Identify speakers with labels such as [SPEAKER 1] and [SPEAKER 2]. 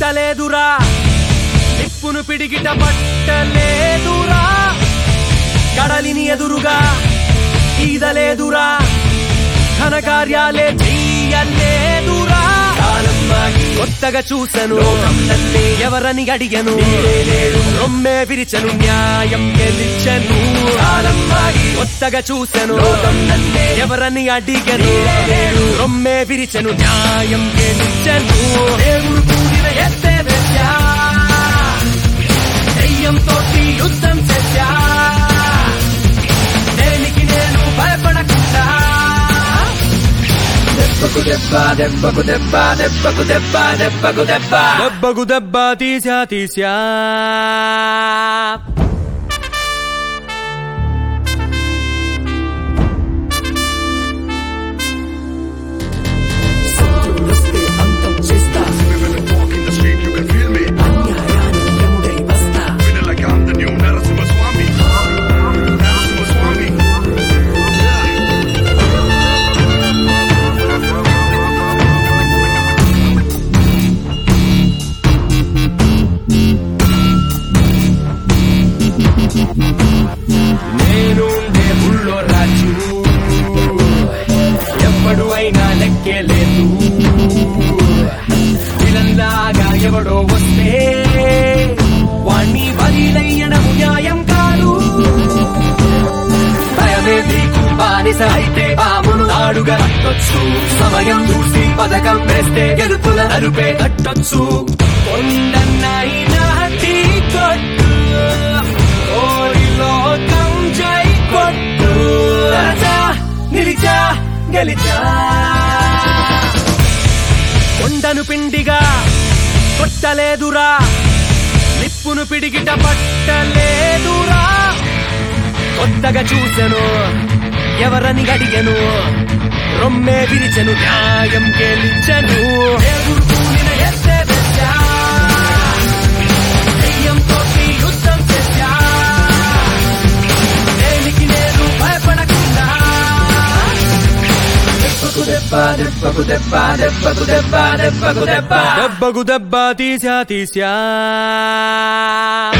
[SPEAKER 1] కొట్టలేదురా నిప్పును పిడిగిట పట్టలేదురా కడలిని ఎదురుగా ఈదలేదురా ఘనకార్యాలే చెయ్యలేదురా కాలం మాగి కొత్తగా చూసను నన్నే ఎవరని అడిగను రొమ్మే విరిచను న్యాయం గెలిచను కాలం మాగి కొత్తగా చూసను నన్నే ఎవరని అడిగను రొమ్మే విరిచను న్యాయం గెలిచను దేవుడు కూడిన ఎత్తే వెచ్చా దెయ్యంతో యుద్ధం చేశా దేనికి నేను భయపడకుండా దెబ్బకు దెబ్బ దెబ్బకు దెబ్బ దెబ్బకు దెబ్బ దెబ్బకు దెబ్బ దెబ్బకు దెబ్బ తీసా తీసా
[SPEAKER 2] శత్రువులొస్తే అంతం చేస్తా
[SPEAKER 3] Walk in the street, you can feel me.
[SPEAKER 2] అన్యాయానికి యముడై వస్తా
[SPEAKER 3] Feeling like I'm the new Narasimha Swami. Narasimha Swami.
[SPEAKER 1] నేను దేవుళ్ళో రాజు ఎప్పుడు అయినా లెక్కే లేదు విలన్లాగా ఎవడో వస్తే వాణ్ణి బలిలయ్యడం న్యాయం కాదు భయమే నీకు బానిస అయితే పామును ఆడుగా కట్టొచ్చు సమయం చూసి పథకం వేస్తే గెలుపుల నలుపే కట్టొచ్చు కొండన్నైనా ఢీ కొట్టు ఓరి లోకం జై కొట్టు రాజా నిలిచా గెలిచా కొండను పిండిగా కొట్టలేదురా నిప్పును పిడిగిట పట్టలేదురా కొత్తగా చూసెను ఎవరని అడిగను రొమ్మే విరిచెను న్యాయం గెలిచెను దేవుడు కూలిన ఎత్తే వెచ్చా. దెయ్యంతో యుద్ధం చేశా దేనికి నేను భయపడకుండా దెబ్బకు దెబ్బ దెబ్బకు దెబ్బ దెబ్బకు దెబ్బ దెబ్బకు దెబ్బ దెబ్బకు దెబ్బ తీసా తీసా